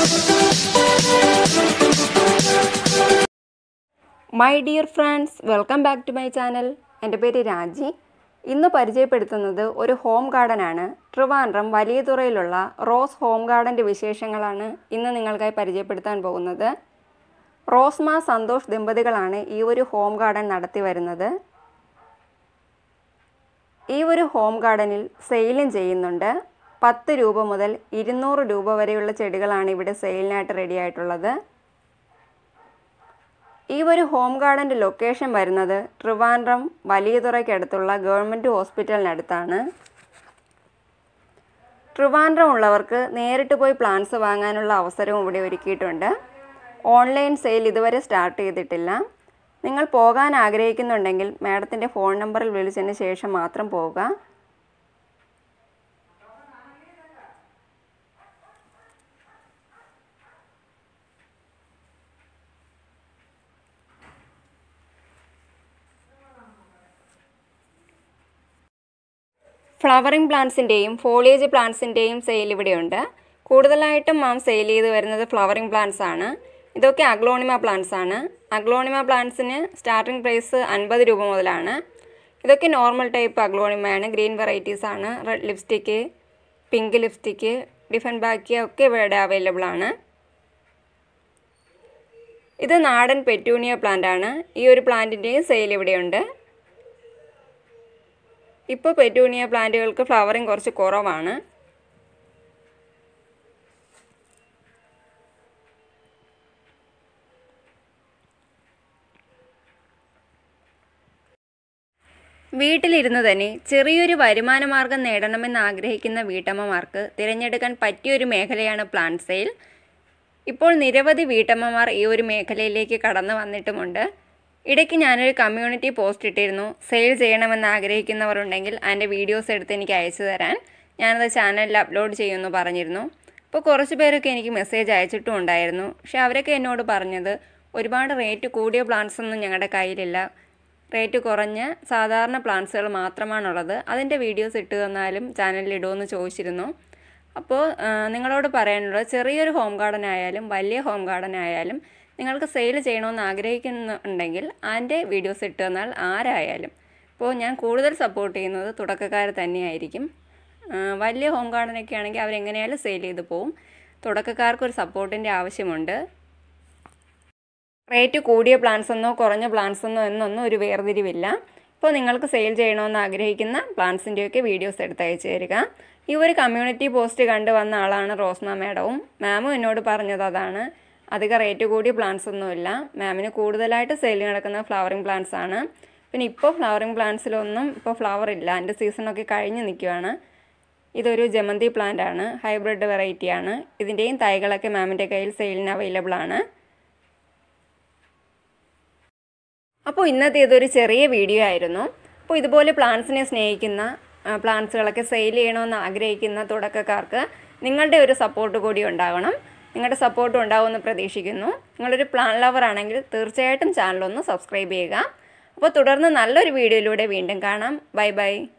my dear friends welcome back to my channel എൻ്റെ പേര് രാജി ഇന്ന് പരിചയപ്പെടുത്തുന്നത് ഒരു ഹോം ഗാർഡനാണ് ട്രിവാൻഡ്രം വലിയതുറയിലുള്ള റോസ് ഹോം ഗാർഡൻ്റെ വിശേഷങ്ങളാണ് ഇന്ന് നിങ്ങൾക്കായി പരിചയപ്പെടുത്താൻ പോകുന്നത് റോസ്മ സന്തോഷ് ദമ്പതികളാണ് ഈ ഒരു ഹോം ഗാർഡൻ നടത്തി വരുന്നത് ഈ ഒരു ഹോം ഗാർഡനിൽ സെയിലും ചെയ്യുന്നുണ്ട് പത്ത് രൂപ മുതൽ ഇരുന്നൂറ് രൂപ വരെയുള്ള ചെടികളാണ് ഇവിടെ സെയിലിനായിട്ട് റെഡി ആയിട്ടുള്ളത് ഈ ഒരു ഹോം ഗാർഡൻ്റെ ലൊക്കേഷൻ വരുന്നത് ട്രിവാൻഡ്രം വലിയതുറയ്ക്കടുത്തുള്ള ഗവൺമെൻറ് ഹോസ്പിറ്റലിനടുത്താണ് ട്രിവാൻഡ്രം ഉള്ളവർക്ക് നേരിട്ട് പോയി പ്ലാന്റ്സ് വാങ്ങാനുള്ള അവസരവും ഇവിടെ ഒരുക്കിയിട്ടുണ്ട് ഓൺലൈൻ സെയിൽ ഇതുവരെ സ്റ്റാർട്ട് ചെയ്തിട്ടില്ല നിങ്ങൾ പോകാൻ ആഗ്രഹിക്കുന്നുണ്ടെങ്കിൽ മാഡത്തിൻ്റെ ഫോൺ നമ്പറിൽ വിളിച്ചതിന് ശേഷം മാത്രം പോവുക ഫ്ലവറിംഗ് പ്ലാന്റ്സിൻ്റെയും ഫോളിയേജ് പ്ലാന്റ്സിൻ്റെയും സെയിൽ ഇവിടെയുണ്ട് കൂടുതലായിട്ടും മാം സെയിൽ ചെയ്ത് വരുന്നത് ഫ്ലവറിംഗ് പ്ലാന്റ്സ് ആണ് ഇതൊക്കെ അഗ്ലോണിമ പ്ലാന്റ്സ് ആണ് അഗ്ലോണിമ പ്ലാന്റ്സിന് സ്റ്റാർട്ടിംഗ് പ്രൈസ് അൻപത് രൂപ മുതലാണ് ഇതൊക്കെ നോർമൽ ടൈപ്പ് അഗ്ലോണിമയാണ് ഗ്രീൻ വെറൈറ്റീസ് ആണ് റെഡ് ലിപ്സ്റ്റിക്ക് പിങ്ക് ലിപ്സ്റ്റിക്ക് ഡിഫൻ ബാക്കിയ ഒക്കെ ഇവിടെ അവൈലബിൾ ആണ് ഇത് നാടൻ പെറ്റൂണിയ പ്ലാന്റ് ആണ് ഈ ഒരു പ്ലാന്റിൻ്റെയും സെയിൽ ഇവിടെയുണ്ട് ഇപ്പോൾ പെറ്റൂണിയ പ്ലാന്റുകൾക്ക് ഫ്ലവറിങ് കുറച്ച് കുറവാണ് വീട്ടിലിരുന്ന് തന്നെ ചെറിയൊരു വരുമാന മാർഗം നേടണമെന്ന് ആഗ്രഹിക്കുന്ന വീട്ടമ്മമാർക്ക് തിരഞ്ഞെടുക്കാൻ പറ്റിയൊരു മേഖലയാണ് പ്ലാന്റ് സെയിൽ ഇപ്പോൾ നിരവധി വീട്ടമ്മമാർ ഈ ഒരു മേഖലയിലേക്ക് കടന്നു വന്നിട്ടുമുണ്ട് ഇടയ്ക്ക് ഞാനൊരു കമ്മ്യൂണിറ്റി പോസ്റ്റ് ഇട്ടിരുന്നു സെയിൽ ചെയ്യണമെന്ന് ആഗ്രഹിക്കുന്നവരുണ്ടെങ്കിൽ അതിൻ്റെ വീഡിയോസ് എടുത്ത് എനിക്ക് അയച്ചു തരാൻ ഞാനത് ചാനലിൽ അപ്ലോഡ് ചെയ്യുമെന്ന് പറഞ്ഞിരുന്നു അപ്പോൾ കുറച്ച് പേരൊക്കെ എനിക്ക് മെസ്സേജ് അയച്ചിട്ടും ഉണ്ടായിരുന്നു പക്ഷേ അവരൊക്കെ എന്നോട് പറഞ്ഞത് ഒരുപാട് റേറ്റ് കൂടിയ പ്ലാന്റ്സ് ഒന്നും ഞങ്ങളുടെ കയ്യിലില്ല റേറ്റ് കുറഞ്ഞ സാധാരണ പ്ലാന്റ്സുകൾ മാത്രമാണുള്ളത് അതിൻ്റെ വീഡിയോസ് ഇട്ട് തന്നാലും ചാനലിൽ ഇടുമെന്ന് ചോദിച്ചിരുന്നു അപ്പോൾ നിങ്ങളോട് പറയാനുള്ളത് ചെറിയൊരു ഹോം ഗാർഡൻ ആയാലും വലിയ ഹോം ഗാർഡൻ ആയാലും നിങ്ങൾക്ക് സെയിൽ ചെയ്യണമെന്ന് ആഗ്രഹിക്കുന്നുണ്ടെങ്കിൽ അതിൻ്റെ വീഡിയോസ് ഇട്ട് തന്നാൽ ആരായാലും ഇപ്പോൾ ഞാൻ കൂടുതൽ സപ്പോർട്ട് ചെയ്യുന്നത് തുടക്കക്കാർ തന്നെയായിരിക്കും വലിയ ഹോം ഗാർഡനൊക്കെ ആണെങ്കിൽ അവരെങ്ങനെയായാലും സെയിൽ ചെയ്ത് പോവും തുടക്കക്കാർക്ക് ഒരു സപ്പോർട്ടിൻ്റെ ആവശ്യമുണ്ട് റേറ്റ് കൂടിയ പ്ലാന്റ്സ് എന്നോ കുറഞ്ഞ പ്ലാന്റ്സ് എന്നോ എന്നൊന്നും ഒരു വേർതിരിവില്ല ഇപ്പോൾ നിങ്ങൾക്ക് സെയിൽ ചെയ്യണമെന്ന് ആഗ്രഹിക്കുന്ന പ്ലാന്റ്സിൻ്റെയൊക്കെ വീഡിയോസ് എടുത്ത് അയച്ചു തരിക ഈ ഒരു കമ്മ്യൂണിറ്റി പോസ്റ്റ് കണ്ടു വന്ന ആളാണ് റോസ്മ മാഡവും മാമും എന്നോട് പറഞ്ഞത് അതാണ് അധികം റേറ്റ് കൂടിയ പ്ലാന്റ്സ് ഒന്നുമില്ല മാമിന് കൂടുതലായിട്ട് സെയിൽ നടക്കുന്ന ഫ്ലവറിങ് പ്ലാന്റ്സ് ആണ് പിന്നെ ഇപ്പോൾ ഫ്ലവറിങ് പ്ലാന്റ്സിലൊന്നും ഇപ്പോൾ ഫ്ലവർ ഇല്ല അതിൻ്റെ സീസണൊക്കെ കഴിഞ്ഞ് നിൽക്കുവാണ് ഇതൊരു ജമന്തി പ്ലാന്റ് ആണ് ഹൈബ്രിഡ് വെറൈറ്റി ആണ് ഇതിൻ്റെയും തൈകളൊക്കെ മാമിൻ്റെ കയ്യിൽ സെയിലിന് അവൈലബിൾ ആണ് അപ്പോൾ ഇന്നത്തെ ഇതൊരു ചെറിയ വീഡിയോ ആയിരുന്നു അപ്പോൾ ഇതുപോലെ പ്ലാന്റ്സിനെ സ്നേഹിക്കുന്ന പ്ലാന്റ്സുകളൊക്കെ സെയിൽ ചെയ്യണമെന്ന് ആഗ്രഹിക്കുന്ന തുടക്കക്കാർക്ക് നിങ്ങളുടെ ഒരു സപ്പോർട്ട് കൂടി ഉണ്ടാകണം നിങ്ങളുടെ സപ്പോർട്ട് ഉണ്ടാവുമെന്ന് പ്രതീക്ഷിക്കുന്നു നിങ്ങളൊരു പ്ലാൻ ലവർ ആണെങ്കിൽ തീർച്ചയായിട്ടും ചാനലൊന്ന് സബ്സ്ക്രൈബ് ചെയ്യുക അപ്പോൾ തുടർന്ന് നല്ലൊരു വീഡിയോയിലൂടെ വീണ്ടും കാണാം ബൈ ബൈ